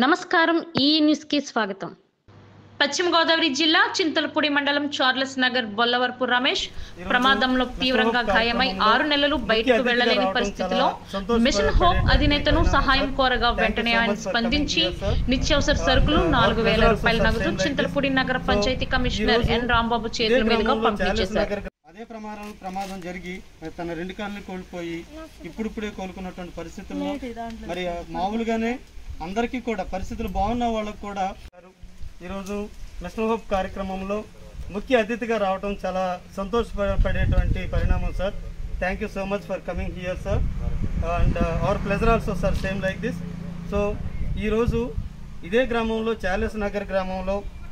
నమస్కారం ఈ న్యూస్ కి స్వాగతం పశ్చిమ గోదావరి జిల్లా చింతలపూడి మండలం చార్లెస్ నగర్ బొల్లవరపు రమేష్ ప్రమాదంలో తీవ్రంగా గాయమై ఆరు నెలలు బయటకు వెళ్లలేని పరిస్థితిలో మిషన్ హోప్ అధినేతను సహాయం కోరగా వెంటనే ఆయన స్పందించి నిత్యావసర సరుకులు నాలుగు వేల రూపాయల నగదు చింతలపూడి నగర పంచాయతీ కమిషనర్ ఎన్ రాంబాబు చేతుల మీదుగా పంపిణీ చేశారు అదే ప్రమాదం ప్రమాదం జరిగి మరి తన రెండు కాళ్ళు కోల్పోయి ఇప్పుడిప్పుడే కోలుకున్నటువంటి పరిస్థితుల్లో మరి ఆ మామూలుగానే అందరికీ కూడా పరిస్థితులు బాగున్న వాళ్ళకు కూడా ఈరోజు మిషన్ హోప్ కార్యక్రమంలో ముఖ్య అతిథిగా రావడం చాలా సంతోషపడేటువంటి పరిణామం sir thank you so much for coming here sir and our pleasure also sir same like this so ఈరోజు ఇదే గ్రామంలో చార్లెస్ నగర్ గ్రామంలో